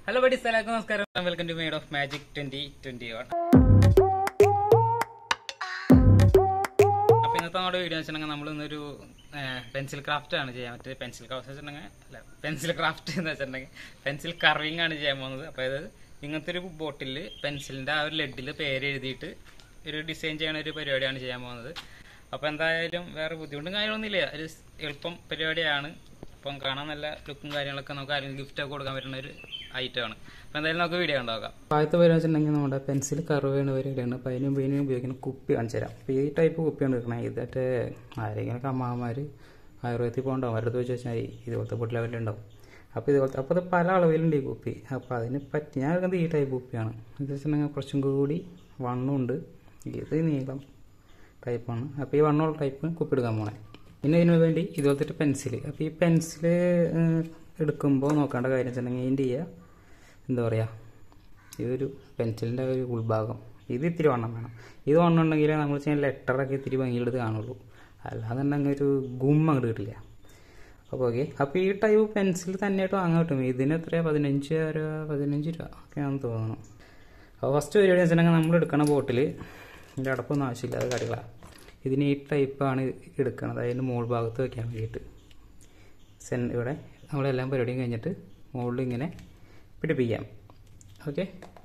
hello buddies എല്ലാവർക്കും നമസ്കാരം welcome to made of magic twenty twenty one അപ്പൊ ഇന്നത്തെ നമ്മുടെ വീഡിയോ വെച്ചിട്ടുണ്ടെങ്കിൽ നമ്മൾ ഇന്നൊരു പെൻസിൽ ക്രാഫ്റ്റ് ആണ് ചെയ്യാൻ പറ്റിയത് പെൻസിൽ ക്രാഫ്റ്റ് വെച്ചിട്ടുണ്ടെങ്കിൽ അല്ല പെൻസിൽ ക്രാഫ്റ്റ് എന്ന് വെച്ചിട്ടുണ്ടെങ്കിൽ പെൻസിൽ കർവിംഗ് ആണ് ചെയ്യാൻ പോകുന്നത് അപ്പോൾ അതായത് ഇങ്ങനത്തെ ഒരു ബോട്ടിൽ പെൻസിലിന്റെ ആ ഒരു ലെഡിൽ പേര് എഴുതിയിട്ട് ഒരു ഡിസൈൻ ചെയ്യണ ഒരു പരിപാടിയാണ് ചെയ്യാൻ പോകുന്നത് അപ്പോൾ എന്തായാലും വേറെ ബുദ്ധിമുട്ടും കാര്യങ്ങളൊന്നുമില്ല ഒരു എളുപ്പം പരിപാടിയാണ് അപ്പം കാണാൻ നല്ല ലുക്കും കാര്യങ്ങളൊക്കെ നമുക്ക് ആരെങ്കിലും ഗിഫ്റ്റ് ഒക്കെ കൊടുക്കാൻ പറ്റുന്ന ഒരു ഐറ്റം ആണ് അപ്പം എന്തായാലും നമുക്ക് വീഡിയോ ഉണ്ടാക്കാം ആദ്യത്തെ പരിപാടി വെച്ചിട്ടുണ്ടെങ്കിൽ നമ്മുടെ പെൻസിൽ കർവ് ചെയ്യുന്ന പരിപാടിയാണ് അപ്പോൾ അതിന് ഉപയോഗിക്കുന്ന ഉപയോഗിക്കുന്ന കുപ്പി കാണിച്ചു തരാം അപ്പോൾ ഈ ടൈപ്പ് കുപ്പിയാണ് എടുക്കണത് ഇതൊക്കെ ആരെങ്കിലും അമ്മാവന്മാർ ആയുർവേദത്തിൽ പോകണ്ടാവും അവരുടെ ചോദിച്ചു വെച്ചാൽ മതി ഇതുപോലത്തെ പൊട്ടി ലെവലുണ്ടാവും അപ്പോൾ ഇതുപോലത്തെ അപ്പോൾ അത് പല അളവിലുണ്ട് ഈ കുപ്പി അപ്പോൾ അതിന് പറ്റി ഞാൻ എടുക്കുന്നത് ഈ ടൈപ്പ് കുപ്പിയാണ് ഇത് വെച്ചിട്ടുണ്ടെങ്കിൽ കുറച്ചും കൂടി വണ്ണമുണ്ട് ഇത് നീളം ടൈപ്പാണ് അപ്പോൾ ഈ വണ്ണമുള്ള ടൈപ്പ് കുപ്പി എടുക്കാൻ പോണേ പിന്നെ ഇതിനു വേണ്ടി ഇതുപോലത്തെ ഒരു പെൻസിൽ അപ്പോൾ ഈ പെൻസിൽ എടുക്കുമ്പോൾ നോക്കേണ്ട കാര്യം വെച്ചിട്ടുണ്ടെങ്കിൽ ഇതിൻ്റെ ചെയ്യുക എന്താ പറയുക ഇതൊരു പെൻസിലിൻ്റെ ഒരു ഉൾഭാഗം ഇത് ഇത്തിരി വണ്ണം വേണം ഇത് വണ്ണം ഉണ്ടെങ്കിൽ നമ്മൾ ചെയ്യുന്ന ലെറ്ററൊക്കെ ഇത്തിരി ഭംഗിയെടുത്ത് കാണുള്ളൂ അല്ലാന്നുണ്ടെങ്കിൽ ഒരു ഗും അങ്ങോട്ട് കിട്ടില്ല അപ്പോൾ ഓക്കെ അപ്പോൾ ഈ ടൈപ്പ് പെൻസിൽ തന്നെയായിട്ട് വാങ്ങാൻ കിട്ടും ഇതിന് എത്രയാണ് പതിനഞ്ച് രൂപ പതിനഞ്ച് രൂപ ഒക്കെയാണെന്ന് തോന്നുന്നു അപ്പോൾ ഫസ്റ്റ് പരിപാടി വെച്ചിട്ടുണ്ടെങ്കിൽ നമ്മൾ എടുക്കണ ബോട്ടിൽ ഇതിൻ്റെ അടപ്പൊന്നും ആവശ്യമില്ല അത് കാര്യങ്ങളാണ് ഇതിന് ഈ ടൈപ്പാണ് എടുക്കുന്നത് അതിൻ്റെ മുകൾ ഭാഗത്ത് വയ്ക്കാൻ വേണ്ടിയിട്ട് സെൻ ഇവിടെ നമ്മളെല്ലാം പരിപാടിയും കഴിഞ്ഞിട്ട് മുകളിൽ ഇങ്ങനെ പിടിപ്പിക്കാം ഓക്കെ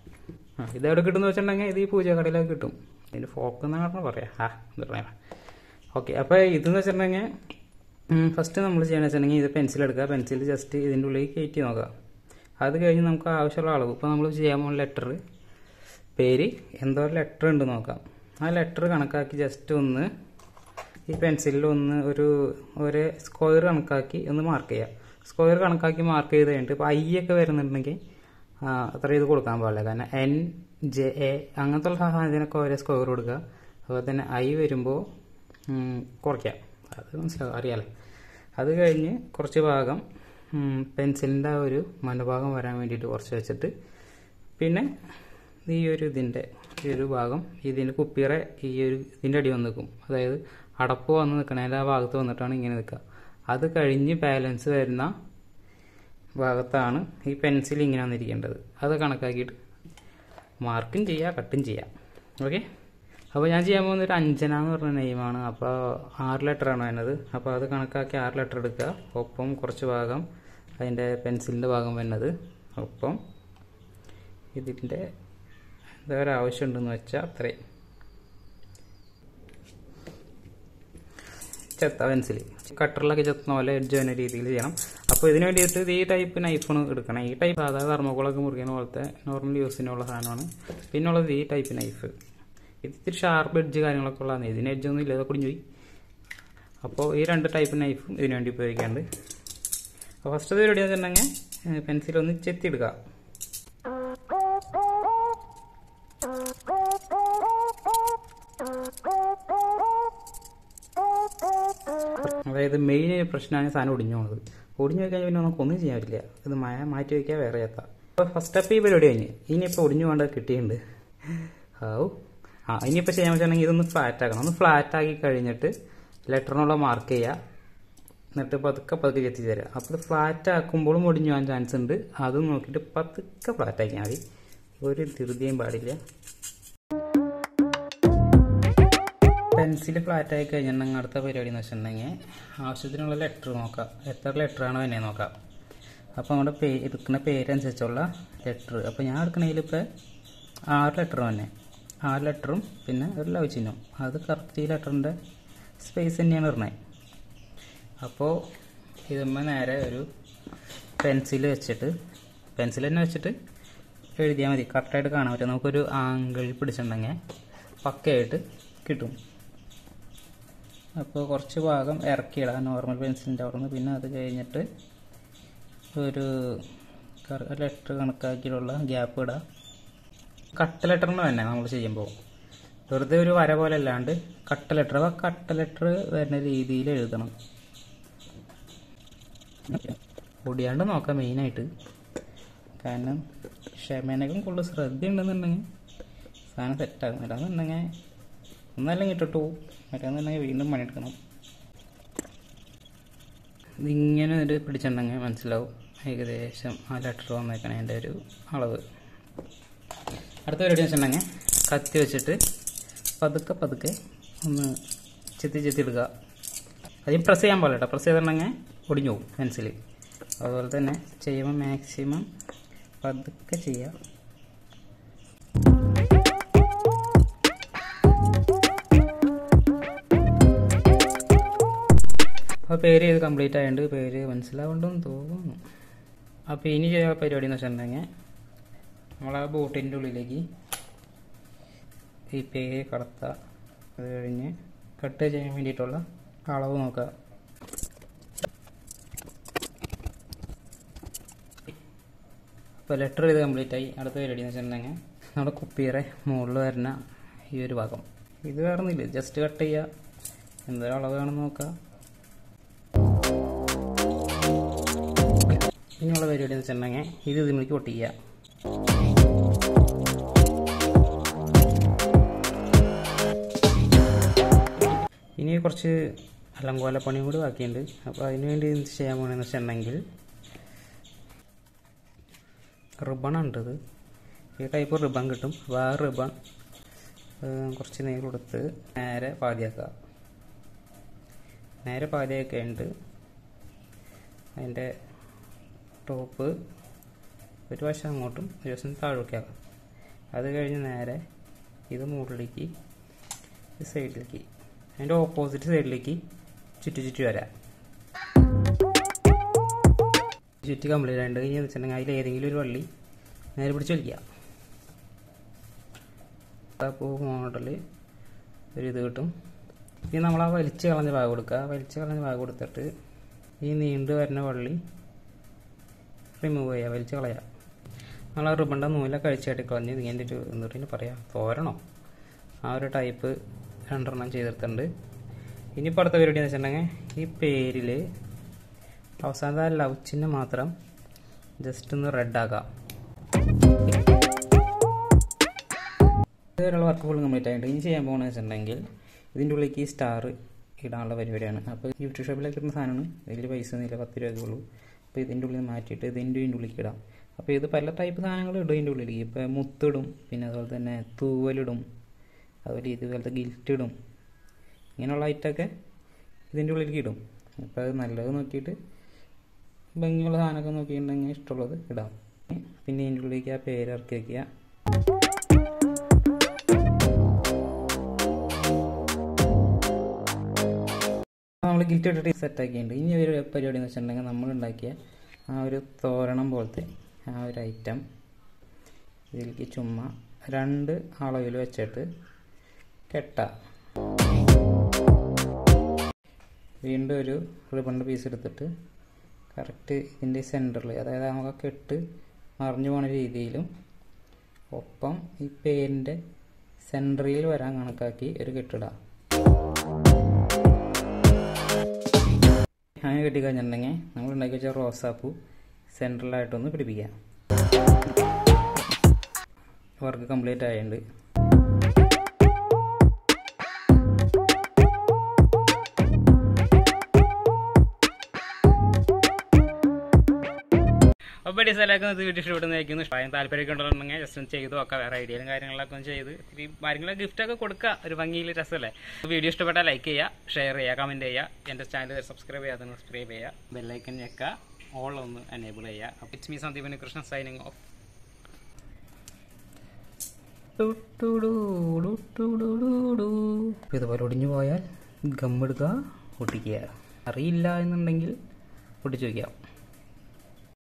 ആ ഇതെവിടെ കിട്ടുമെന്ന് വെച്ചിട്ടുണ്ടെങ്കിൽ ഇത് ഈ പൂജക്കടയിലൊക്കെ കിട്ടും ഇതിൻ്റെ ഫോക്ക് എന്നാണ് പറയാം ആ എന്താ പറയാ ഓക്കെ അപ്പോൾ ഇതെന്ന് വെച്ചിട്ടുണ്ടെങ്കിൽ ഫസ്റ്റ് നമ്മൾ ചെയ്യണമെന്ന് വെച്ചിട്ടുണ്ടെങ്കിൽ ഇത് പെൻസിൽ എടുക്കുക പെൻസിൽ ജസ്റ്റ് ഇതിൻ്റെ ഉള്ളിൽ കയറ്റി നോക്കുക അത് കഴിഞ്ഞ് നമുക്ക് ആവശ്യമുള്ള അളവ് ഇപ്പോൾ നമ്മൾ ചെയ്യാൻ പോകുന്ന ലെറ്റർ പേര് എന്തോ ലെറ്റർ ഉണ്ട് നോക്കാം ആ ലെറ്റർ കണക്കാക്കി ജസ്റ്റ് ഒന്ന് ഈ പെൻസിലിൽ ഒന്ന് ഒരു ഒരു സ്ക്വയർ കണക്കാക്കി ഒന്ന് മാർക്ക് ചെയ്യുക സ്ക്വയർ കണക്കാക്കി മാർക്ക് ചെയ്ത് കഴിഞ്ഞിട്ട് ഇപ്പോൾ ഐ ഒക്കെ വരുന്നുണ്ടെങ്കിൽ ആ, അത്ര ഇത് കൊടുക്കാൻ പാടില്ല കാരണം എൻ ജെ എ അങ്ങനത്തെ ഉള്ള സാധനത്തിനൊക്കെ ഒരേ സ്ക്വയർ കൊടുക്കുക അതുപോലെ തന്നെ ഐ വരുമ്പോൾ കുറയ്ക്കാം അത് മനസ്സിലാവും അറിയാലോ അത് കഴിഞ്ഞ് കുറച്ച് ഭാഗം പെൻസിലിൻ്റെ ആ ഒരു മനോഭാഗം വരാൻ വേണ്ടിയിട്ട് കുറച്ച് വെച്ചിട്ട് പിന്നെ ഈ ഒരു ഇതിൻ്റെ ഈ ഒരു ഭാഗം ഇതിൻ്റെ കുപ്പിയുടെ ഈ ഒരു ഇതിൻ്റെ അടി വന്ന് നിൽക്കും അതായത് അടപ്പ് വന്ന് നിൽക്കണതിൻ്റെ ആ ഭാഗത്ത് വന്നിട്ടാണ് ഇങ്ങനെ നിൽക്കുക അത് കഴിഞ്ഞ് ബാലൻസ് വരുന്ന ഭാഗത്താണ് ഈ പെൻസിൽ ഇങ്ങനെ വന്നിരിക്കേണ്ടത് അത് കണക്കാക്കിയിട്ട് മാർക്കും ചെയ്യുക കട്ടും ചെയ്യാം ഓക്കെ അപ്പോൾ ഞാൻ ചെയ്യാൻ പോകുന്ന ഒരു അഞ്ജന എന്ന് പറഞ്ഞ നെയിമാണ് അപ്പോൾ ആറ് ലെറ്ററാണ് വരുന്നത് അപ്പോൾ അത് കണക്കാക്കി ആറ് ലെറ്റർ എടുക്കുക ഒപ്പം കുറച്ച് ഭാഗം അതിൻ്റെ പെൻസിലിൻ്റെ ഭാഗം വരുന്നത് ഒപ്പം ഇതിൻ്റെ എന്താ ഒരു ആവശ്യമുണ്ടെന്ന് വെച്ചാൽ അത്രയും ചെത്ത പെൻസിൽ കട്ടറിലൊക്കെ ചെത്തുന്ന പോലെ എഡ്ജ് വരുന്ന രീതിയിൽ ചെയ്യണം അപ്പോൾ ഇതിന് വേണ്ടിയിട്ട് ഇത് ഈ ടൈപ്പ് നൈഫാണ് എടുക്കണം ഈ ടൈപ്പ് സാധാരണ തെർമോക്കോളൊക്കെ മുറിക്കുന്ന പോലത്തെ നോർമൽ യൂസിനുള്ള സാധനമാണ് പിന്നെ ഉള്ളത് ഈ ടൈപ്പ് നൈഫ് ഇത് ഇത്തിരി ഷാർപ്പ് എഡ്ജ് കാര്യങ്ങളൊക്കെ ഉള്ളതാണ് ഇതിന് എഡ്ജൊന്നും ഇല്ല ഇതൊക്കെ കുടിഞ്ഞു പോയി അപ്പോൾ ഈ രണ്ട് ടൈപ്പ് നൈഫും ഇതിന് വേണ്ടി ഉപയോഗിക്കാണ്ട് അപ്പോൾ ഫസ്റ്റ് പരിപാടി വെച്ചിട്ടുണ്ടെങ്കിൽ പെൻസിൽ ഒന്ന് ചെത്തിയെടുക്കുക അതായത് മെയിൻ പ്രശ്നമാണ് ഈ സാധനം ഒടിഞ്ഞു പോകുന്നത് ഒടിഞ്ഞു പോയി കഴിഞ്ഞാൽ പിന്നെ നമുക്ക് ഒന്നും ചെയ്യാൻ പറ്റില്ല ഇത് മഴ മാറ്റി വയ്ക്കുക വേറെ എത്താം അപ്പോൾ ഫസ്റ്റ് സ്റ്റെപ്പ് ഈ പരിപാടി കഴിഞ്ഞ് ഇനിയിപ്പോൾ ഒടിഞ്ഞു പോകേണ്ടത് കിട്ടിയിട്ടുണ്ട് ഹാവു ആ ഇനിയിപ്പോൾ ചെയ്യാൻ പറ്റുകയാണെങ്കിൽ ഇതൊന്ന് ഫ്ലാറ്റ് ആക്കണം ഒന്ന് ഫ്ലാറ്റ് ആക്കി കഴിഞ്ഞിട്ട് ലെറ്ററിനുള്ള മാർക്ക് ചെയ്യുക എന്നിട്ട് പതുക്കെ പതുക്കെ ചെത്തി തരിക അപ്പോൾ ഇത് ഫ്ലാറ്റ് ആക്കുമ്പോഴും ഒടിഞ്ഞു പോകാൻ ചാൻസ് ഉണ്ട് അതും നോക്കിയിട്ട് പതുക്കെ ഫ്ലാറ്റ് ആക്കിയാൽ മതി ഒരു ധൃതിയും പാടില്ല പെൻസിൽ ഫ്ലാറ്റ് ആയി കഴിഞ്ഞിട്ടുണ്ടെങ്കിൽ അടുത്ത പരിപാടി എന്ന് വെച്ചിട്ടുണ്ടെങ്കിൽ ആവശ്യത്തിനുള്ള ലെറ്റർ നോക്കാം എത്ര ലെറ്ററാണ് തന്നെ നോക്കാം അപ്പോൾ നമ്മുടെ പേ എടുക്കുന്ന പേരനുസരിച്ചുള്ള ലെറ്റർ അപ്പോൾ ഞാൻ എടുക്കണതിൽ ഇപ്പോൾ ആറ് ലെറ്റർ തന്നെ ആറ് ലെറ്ററും പിന്നെ ഒരു ലവ് ചിഹ്നം അത് കറക്റ്റ് ഈ ലെറ്ററിൻ്റെ സ്പേസ് തന്നെയാണ് ഇടണത് അപ്പോൾ ഇതുമ്മ നേരെ ഒരു പെൻസിൽ വെച്ചിട്ട് പെൻസിൽ തന്നെ വെച്ചിട്ട് എഴുതിയാൽ മതി കറക്റ്റായിട്ട് കാണാൻ പറ്റും നമുക്കൊരു ആംഗിൾ പിടിച്ചിട്ടുണ്ടെങ്കിൽ പക്കയായിട്ട് കിട്ടും അപ്പോൾ കുറച്ച് ഭാഗം ഇറക്കിയിടാം നോർമൽ പെൻസിലിൻ്റെ അവിടെ നിന്ന് പിന്നെ അത് കഴിഞ്ഞിട്ട് ഒരു ലെറ്റർ കണക്കാക്കിയിട്ടുള്ള ഗ്യാപ്പ് ഇടാം കട്ട ലെറ്ററിന് തന്നെ നമ്മൾ ചെയ്യുമ്പോൾ വെറുതെ ഒരു വര പോലെ അല്ലാണ്ട് കട്ട ലെറ്റർ അപ്പോൾ കട്ട ലെറ്റർ വരുന്ന രീതിയിൽ എഴുതണം ഒടിയാണ്ട് നോക്കാം മെയിനായിട്ട് കാരണം ക്ഷമേനകം കൂടുതൽ ശ്രദ്ധ ഉണ്ടെന്നുണ്ടെങ്കിൽ സാധനം സെറ്റാകും അല്ലാന്നുണ്ടെങ്കിൽ ഒന്നല്ലെങ്കിൽ ഇട്ടിട്ടു മറ്റേന്നുണ്ടെങ്കിൽ വീണ്ടും പണിയെടുക്കണം ഇതിങ്ങനെ ഒരു പിടിച്ചിട്ടുണ്ടെങ്കിൽ മനസ്സിലാവും ഏകദേശം ആ ലെറ്റർ വന്നേക്കണേ എൻ്റെ ഒരു അളവ് അടുത്ത പരിപാടി വെച്ചിട്ടുണ്ടെങ്കിൽ കത്തി വെച്ചിട്ട് പതുക്കെ പതുക്കെ ഒന്ന് ചെത്തി ചെത്തി എടുക്കുക അധികം പ്രസ് ചെയ്യാൻ പോലെ കേട്ടോ പ്രസ് ചെയ്തിട്ടുണ്ടെങ്കിൽ ഒടിഞ്ഞു പോകും പെൻസിൽ അതുപോലെ തന്നെ ചെയ്യുമ്പോൾ മാക്സിമം പതുക്കെ ചെയ്യുക അപ്പോൾ പേര് ഇത് കംപ്ലീറ്റ് ആയതുകൊണ്ട് പേര് മനസ്സിലാവുണ്ടെന്ന് തോന്നുന്നു അപ്പോൾ ഇനി ചെയ്യുന്ന പരിപാടി എന്ന് വെച്ചിട്ടുണ്ടെങ്കിൽ നമ്മൾ ആ ബോട്ടിൻ്റെ ഉള്ളിലേക്ക് ഈ പേര് കടത്തുക അത് കഴിഞ്ഞ് കട്ട് ചെയ്യാൻ വേണ്ടിയിട്ടുള്ള അളവ് നോക്കുക അപ്പോൾ ലെറ്റർ ചെയ്ത് കംപ്ലീറ്റ് ആയി അടുത്ത പരിപാടി എന്ന് വെച്ചിട്ടുണ്ടെങ്കിൽ നമ്മുടെ കുപ്പിയുടെ മുകളിൽ വരുന്ന ഈ ഒരു ഭാഗം ഇത് വേണമെന്നില്ല ജസ്റ്റ് കട്ട് ചെയ്യുക എന്തൊരു അളവ് വേണമെന്ന് നോക്കുക ഇനിയുള്ള പരിപാടി എന്ന് വെച്ചിട്ടുണ്ടെങ്കിൽ ഇത് ഇതിലേക്ക് ഒട്ടിക്കുക ഇനി കുറച്ച് അലങ്കോല പണിയും കൂടി ബാക്കിയുണ്ട് അപ്പോൾ അതിന് വേണ്ടി എന്ത് ചെയ്യാൻ പോകണമെന്ന് വെച്ചിട്ടുണ്ടെങ്കിൽ റിബണുണ്ട് ഇത് ഈ ടൈപ്പ് റിബൺ കിട്ടും അപ്പോൾ ആ റിബൺ കുറച്ച് നീര് കൊടുത്ത് നേരെ പാതിയാക്കുക നേരെ പാതിയാക്കിയിട്ട് അതിൻ്റെ ടോപ്പ് ഒരു വശം അങ്ങോട്ടും ഒരു വശം താഴേക്കാക്കാം അത് കഴിഞ്ഞ് നേരെ ഇത് മുകളിലേക്ക് ഈ സൈഡിലേക്ക് അതിൻ്റെ ഓപ്പോസിറ്റ് സൈഡിലേക്ക് ചുറ്റി ചുറ്റി വരാം ചുറ്റി കംപ്ലീറ്റ് ആയിട്ട് കഴിഞ്ഞ് വെച്ചിട്ടുണ്ടെങ്കിൽ അതിൽ ഏതെങ്കിലും ഒരു വള്ളി നേരെ പിടിച്ച് വലിക്കുക അപ്പോൾ മോഡൽ ഒരു ഇത് കിട്ടും ഇനി നമ്മൾ ആ വലിച്ച് കളഞ്ഞ ഭാഗം കൊടുക്കുക വലിച്ച് കളഞ്ഞ ഭാഗം കൊടുത്തിട്ട് ഈ നീണ്ടു വരുന്ന വള്ളി റിമൂവ് ചെയ്യുക വലിച്ച് കളയുക നമ്മൾ ആ റിബണ്ട നൂല കഴിച്ചായിട്ട് കളഞ്ഞ് ഇതിൻ്റെ ഒരു എന്നിട്ട് പറയാം തോരണോ ആ ഒരു ടൈപ്പ് രണ്ടെണ്ണം ചെയ്തെടുത്തിട്ടുണ്ട് ഇനിയിപ്പോൾ അടുത്ത പരിപാടി എന്ന് വെച്ചിട്ടുണ്ടെങ്കിൽ ഈ പേരിൽ അവസാനത്തെ ലവ് ചിഹ്നം മാത്രം ജസ്റ്റ് ഒന്ന് റെഡ് ആക്കാം ഇതുവരെയുള്ള വർക്ക് ഫുൾ കംപ്ലീറ്റ് ആയിട്ട് ഇനി ചെയ്യാൻ പോകുന്നത് വെച്ചിട്ടുണ്ടെങ്കിൽ ഇതിൻ്റെ ഉള്ളിലേക്ക് ഈ സ്റ്റാർ ഇടാനുള്ള പരിപാടിയാണ് അപ്പോൾ യൂട്യൂബ് ഷോപ്പിലേക്ക് കിട്ടുന്ന സാധനമാണ് ഇതിൽ പൈസ ഒന്നുമില്ല പത്ത് രൂപയൊക്കെ ഉള്ളൂ അപ്പോൾ ഇതിൻ്റെ ഉള്ളിൽ മാറ്റിയിട്ട് ഇതിൻ്റെ ഇതിൻ്റെ ഉള്ളിലേക്ക് ഇടാം അപ്പോൾ ഇത് പല ടൈപ്പ് സാധനങ്ങൾ ഇടും ഇതിൻ്റെ ഉള്ളിലേക്ക് ഇപ്പോൾ മുത്തിടും പിന്നെ അതുപോലെ തന്നെ തൂവലിടും അതുപോലെ ഇതുപോലത്തെ ഗിൽറ്റ് ഇടും ഇങ്ങനെയുള്ള ഐറ്റമൊക്കെ ഇതിൻ്റെ ഉള്ളിലേക്ക് ഇടും അപ്പോൾ അത് നല്ലത് നോക്കിയിട്ട് ഭംഗിയുള്ള സാധനമൊക്കെ നോക്കിയിട്ടുണ്ടെങ്കിൽ ഇഷ്ടമുള്ളത് ഇടാം പിന്നെ ഇതിൻ്റെ ഉള്ളിലേക്ക് ആ പേര് ഇറക്കി വയ്ക്കുക നമ്മൾ ഗിൽറ്റ് ഇട്ടിട്ട് സെറ്റ് ആക്കിയിട്ടുണ്ട് ഇനി ഒരു പരിപാടി എന്ന് വെച്ചിട്ടുണ്ടെങ്കിൽ നമ്മൾ ഉണ്ടാക്കിയ ആ ഒരു തോരണം പോലത്തെ ആ ഒരു ഐറ്റം ഇതിലേക്ക് ചുമ്മാ രണ്ട് അളവിൽ വെച്ചിട്ട് കെട്ട വീണ്ടും ഒരു റിബണിൻ്റെ പീസ് എടുത്തിട്ട് കറക്റ്റ് ഇതിൻ്റെ സെൻറ്ററിൽ അതായത് നമുക്ക് ആ കെട്ട് മറിഞ്ഞു പോണ രീതിയിലും ഒപ്പം ഈ പേരിൻ്റെ സെൻറ്ററിൽ വരാൻ കണക്കാക്കി ഒരു കെട്ടിടാം അങ്ങനെ കെട്ടിക്കഴിഞ്ഞിട്ടുണ്ടെങ്കിൽ നമ്മൾ ഉണ്ടാക്കി വെച്ച റോസാപ്പൂ സെൻട്രലായിട്ടൊന്ന് പിടിപ്പിക്കാം വർക്ക് കംപ്ലീറ്റ് ആയിട്ടുണ്ട് അപ്പോൾ ഡിസൈലൊക്കെ ഇത് വീഡിയോ ഇഷ്ടപ്പെടുന്നതായിരിക്കും ഇഷ്ടമായും താല്പര്യമൊക്കെ ഉണ്ടെന്നുണ്ടെങ്കിൽ ജസ്റ്റ് ഒന്ന് ചെയ്ത് നോക്കാം വേറെ ഐഡിയയും കാര്യങ്ങളൊക്കെ ഒന്ന് ചെയ്ത് ഈ കാര്യങ്ങളൊക്കെ ഗിഫ്റ്റൊക്കെ കൊടുക്കുക ഒരു ഭംഗിയിൽ രസമല്ലേ വീഡിയോ ഇഷ്ടപ്പെട്ടാൽ ലൈക്ക് ചെയ്യുക ഷെയർ ചെയ്യുക കമൻറ്റ് ചെയ്യുക എൻ്റെ ചാനൽ സബ്സ്ക്രൈബ് ചെയ്യാതെ സബ്സ്ക്രൈബ് ചെയ്യുക ബെല്ലൈക്കൻ ഞെക്കുക ഓൾ ഒന്ന് എനേബിൾ ചെയ്യുക അപ്പോൾ it's me Sandeepan Krishna signing off ഇതുപോലെ ഒടിഞ്ഞു പോയാൽ ഗമ്മെടുക്കുക ഒട്ടിക്കുക അറിയില്ല എന്നുണ്ടെങ്കിൽ ഒട്ടിച്ചു വയ്ക്കാം